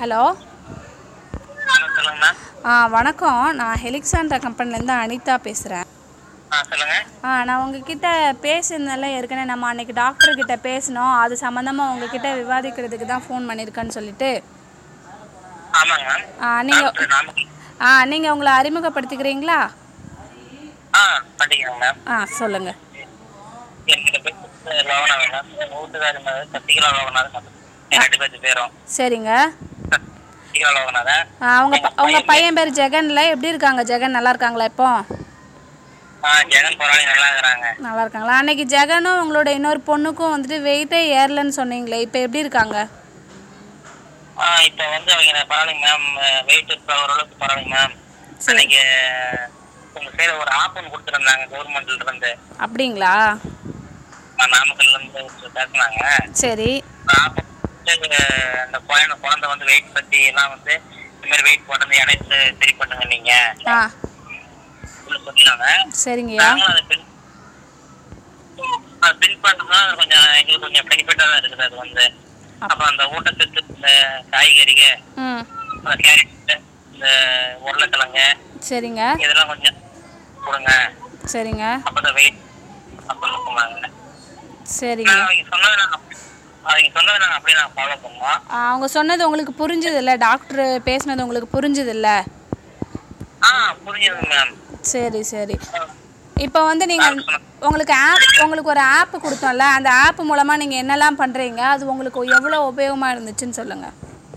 hello ஆ, சொல்லுங்க ma'am ஆ வணக்கம் நான் ஹெலிக்ஸாண்ட்ரா கம்பெனிலேருந்து அனிதா பேசுகிறேன் ஆ சொல்லுங்க ஆ நான் உங்ககிட்ட பேசியிருந்தேன்ல ஏற்கனவே நம்ம அன்னைக்கு டாக்டர் கிட்ட பேசினோம் அது சம்மந்தமாக உங்ககிட்ட விவாதிக்கிறதுக்கு தான் ஃபோன் பண்ணியிருக்கேன்னு சொல்லிட்டு ஆமாங்க மேம் ஆ நீங்கள் டாக்டர் நாமக்கல் ஆ நீங்கள் உங்களை அறிமுகப்படுத்திக்கிறீங்களா ஆ பண்ணிக்கிறேங்க மேம் ஆ சொல்லுங்கள் என்னோட பேர் லோகநாதன் மேம் எங்கள் வீட்டுக்காரி மேம் சசிகலா லோகநாதன் என் ரெண்டு பேர்த்து பேரும் சரிங்க சசிகலா லோகநாதன் ஆ அவங்க ப- அவங்க பையன் பேர் ஜெகன்ல எப்படி இருக்காங்க ஜெகன் நல்லா இருக்காங்களா இப்போ ஆ ஜெகன் பரவாயில்ல நல்லா இருக்கிறாங்க நல்லா இருக்காங்களா அன்னைக்கு ஜெகனும் உங்களோட இன்னொரு பொண்ணுக்கும் வந்துட்டு வெயிட்டே ஏறலன்னு சொன்னீங்களே இப்போ எப்படி இருக்காங்க ஆ இப்போ வந்து அவங்க பரவாயில்லைங்க மேம் வெயிட் இப்போ ஓரளவுக்கு பரவாயில்லைங்க மேம் அன்னைக்கு உங்கள் சைடு ஒரு ஆப் ஒன்று கொடுத்துருந்தாங்க கவர்மெண்ட்ல இருந்து அப்படிங்களா நான் நாமக்கல்ல இருந்து பேசுனாங்க சரி ஆப் அந்த குழந்தை குழந்தை வந்து வெயிட் பத்தி எல்லாம் வந்து இந்த மாதிரி வெயிட் போட்டது இணைத்து சரி பண்ணுங்க நீங்க ஆ சொன்னாங்க சரிங்கய்யா நாங்களும் அதை பின் அது பின் பண்றதுனா கொஞ்சம் எங்களுக்கு கொஞ்சம் பெனிஃபிட்டா தான் இருக்குது அது வந்து அப்புறம் அந்த ஊட்டச்சத்து இந்த காய்கறிக ம் அந்த கேரட் இந்த உருளைக்கிழங்கு சரிங்க இதெல்லாம் கொஞ்சம் கொடுங்க சரிங்க அப்பதான் வெயிட் அப்படின்னு சொன்னாங்க சரிங்க நான் அவங்க சொன்னதை நாங்கள் அவங்க சொன்னதை நாங்கள் அப்படியே நாங்கள் ஃபாலோ பண்ணுவோம் ஆ, அவங்க சொன்னது உங்களுக்கு புரிஞ்சுதுல்ல டாக்டர் பேசினது உங்களுக்கு புரிஞ்சுதுல்ல ஆ புரியுதுங்க மேம் சரி சரி இப்போ வந்து நீங்கள் உங்களுக்கு ஆப் உங்களுக்கு ஒரு ஆப் கொடுத்தோம்ல அந்த ஆப் மூலமாக நீங்கள் என்னெல்லாம் பண்ணுறீங்க அது உங்களுக்கு எவ்வளோ உபயோகமாக இருந்துச்சுன்னு சொல்லுங்கள்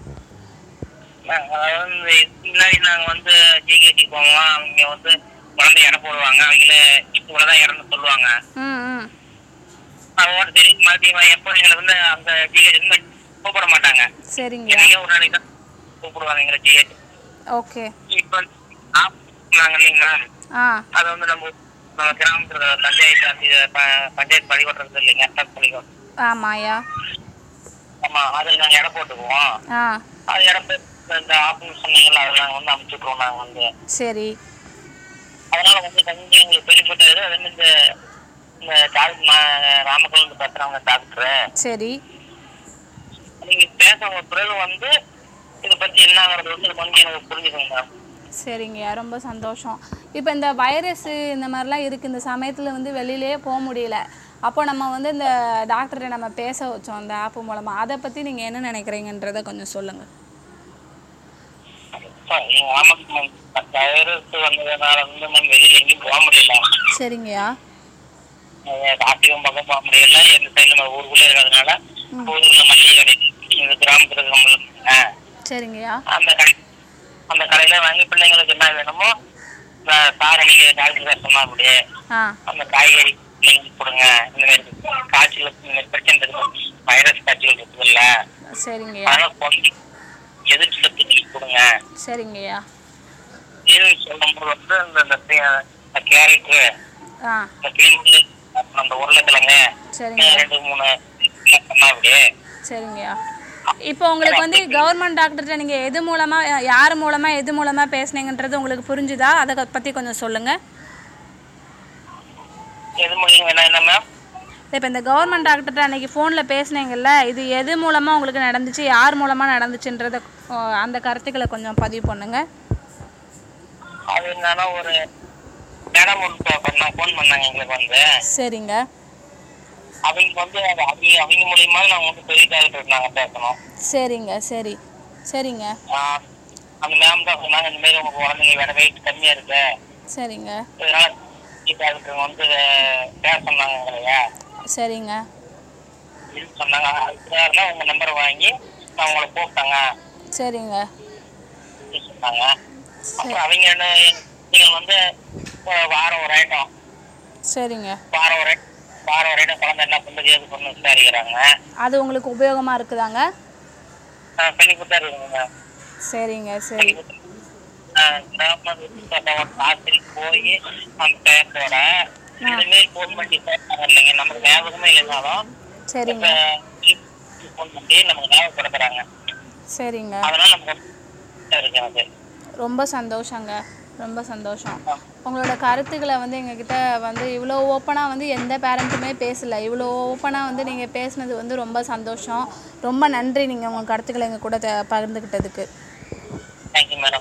நாங்க அதாவது இந்த இதுக்கு முன்னாடி நாங்க வந்து ஜிஹெச்சி போவோம் அவங்க வந்து குழந்தை இடம் போடுவாங்க அவங்களே இவ்வளவுதான் இடம்னு சொல்லுவாங்க ம் ம் அதோட சரி மறுபடியும் எப்போ எங்களை வந்து அந்த ஜிஹெச் வந்து கூப்பிட மாட்டாங்க சரிங்க என்னைக்கோ ஒரு நாளைக்கு தான் கூப்பிடுவாங்க எங்களை ஜிஹெச் ஓகே இப்போ ஆப் நாங்க இல்லைங்களா ஆ அது வந்து நம்ம நம்ம கிராமத்துல பஞ்சாயத்து அந்த ப- பஞ்சாயத்து பள்ளிக்கூடம் இருக்கு இல்லைங்க அட்டாக் பள்ளிக்கூடம் ஆமாயா ஆமா அதில் நாங்க இடம் போட்டுக்குவோம் ஆ அது இடம் போட்டு இந்த ஆப்னு சொன்னீங்களா அதை நாங்க வந்து அமைச்சுட்ருவோம் நாங்க வந்து சரி அதனால வந்து கொஞ்சம் எங்களுக்கு பெனிஃபிட் அது வந்து இந்த இந்த டாக்டர் நாமக்கல் இருந்து பேசுறவங்க டாக்டர் சரி நீங்க பேசுற பிறகு வந்து இதை பத்தி என்னங்கிறது வந்து கொஞ்சம் எனக்கு புரிஞ்சுக்கோங்க சரிங்கய்யா ரொம்ப சந்தோஷம் இப்போ இந்த வைரஸ் இந்த மாதிரிலாம் இருக்குது இந்த சமயத்தில் வந்து வெளியிலேயே போக முடியல அப்போ நம்ம வந்து இந்த டாக்டரை நம்ம பேச வச்சோம் அந்த ஆப் மூலமாக அதை பற்றி நீங்கள் என்ன நினைக்கிறீங்கன்றதை கொஞ்சம் சொல்லுங்கள் நாமக்கல் வைரஸ் வந்ததுனால வந்து நம்ம வெளியில எங்கேயும் போக முடியல சரிங்கய்யா காட்டியும் பக்கம் போக முடியல எந்த சைடு நம்ம ஊருக்குள்ளே இருக்கிறதுனால ஊருக்குள்ள மல்லிகை கடை இந்த கிராமத்துல இருக்க சரிங்கய்யா அந்த கடை அந்த கடையில வாங்கி பிள்ளைங்களுக்கு என்ன வேணுமோ இந்த சாரை நீங்க டாக்டர் பேர் சொன்னா அப்படியே ஆ அந்த காய்கறி நீங்க கொடுங்க இந்த மாதிரி காய்ச்சல் இந்த மாதிரி பிரச்சனை இருக்கு வைரஸ் காய்ச்சல் இருக்குதுல்ல சரிங்கய்யா அதனால குழந்தை எதிர்ப்பு சக்தி நீங்க கொடுங்க சரிங்கய்யா இது சொல்லும்போது வந்து இந்த இந்த இந்த கேரட்டு ஆ இந்த பீன்ஸு அப்புறம் அந்த உருளைக்கிழங்கு சரிங்க ரெண்டு மூணு சொன்னா அப்படியே சரிங்கய்யா இப்போ உங்களுக்கு வந்து கவர்மெண்ட் டாக்டர்கிட்ட நீங்கள் எது மூலமாக யார் மூலமாக எது மூலமாக பேசுனீங்கன்றது உங்களுக்கு புரிஞ்சுதா அதை பற்றி கொஞ்சம் சொல்லுங்கள் எது முடியும் என்ன என்ன மேம் இப்போ இந்த கவர்மெண்ட் டாக்டர்கிட்ட அன்றைக்கி ஃபோனில் பேசுனீங்கல்ல இது எது மூலமாக உங்களுக்கு நடந்துச்சு யார் மூலமாக நடந்துச்சுன்றத ஆ, அந்த கருத்துக்களை கொஞ்சம் பதிவு பண்ணுங்க அது என்னன்னா ஒரு மேடம் ஒன்று பண்ண ஃபோன் பண்ணாங்க எங்களுக்கு வந்து சரிங்க அவங்க வந்து அது அவங்க அவங்க மூலியமா நாங்கள் வந்து பெரிய டாக்டர் நாங்கள் பேசணும் சரிங்க சரி சரிங்க ஆஹ் அந்த மேம் தான் சொன்னாங்க இந்த மாதிரி உங்க குழந்தைங்க வேற வெயிட் கம்மியா இருக்கு சரிங்க இதனால டாக்டர் வந்து பேச சொன்னாங்க இல்லையா சரிங்க அப்படின்னு சொன்னாங்க அதுக்காக உங்க நம்பரை வாங்கி நான் உங்களை கூப்பிட்டாங்க சரிங்க அப்படின்னு சொன்னாங்க அப்புறம் அவங்க என்ன நீங்க வந்து ஒரு வாரம் ஒரு ஐட்டம் சரிங்க வாரம் ஒரு item- வாரம் ஒரு ஐட்டம் குழந்தை என்ன பண்ணுறது ஏது பண்ணு விசாரிக்கிறாங்க அது உங்களுக்கு உபயோகமாக இருக்குதாங்க பெனிஃபிட்டா இருக்குங்க சரிங்க சரி ஆசிரி போய் அந்த பேரோட இந்த மாதிரி போன் பண்ணி பேசுறாங்க இல்லைங்க நமக்கு ஞாபகமே இல்லைனாலும் சரிங்க போன் பண்ணி நமக்கு ஞாபகப்படுத்துறாங்க சரிங்க அதனால நமக்கு வந்து இருக்கு எனக்கு ரொம்ப சந்தோஷங்க ரொம்ப சந்தோஷம் உங்களோட கருத்துக்களை வந்து எங்ககிட்ட வந்து இவ்வளோ ஓப்பனாக வந்து எந்த பேரண்ட்டுமே பேசலை இவ்வளோ ஓப்பனாக வந்து நீங்கள் பேசுனது வந்து ரொம்ப சந்தோஷம் ரொம்ப நன்றி நீங்கள் உங்கள் கருத்துக்களை எங்கள் கூட தெ- பகிர்ந்துக்கிட்டதுக்கு தேங்க்யூ மேடம்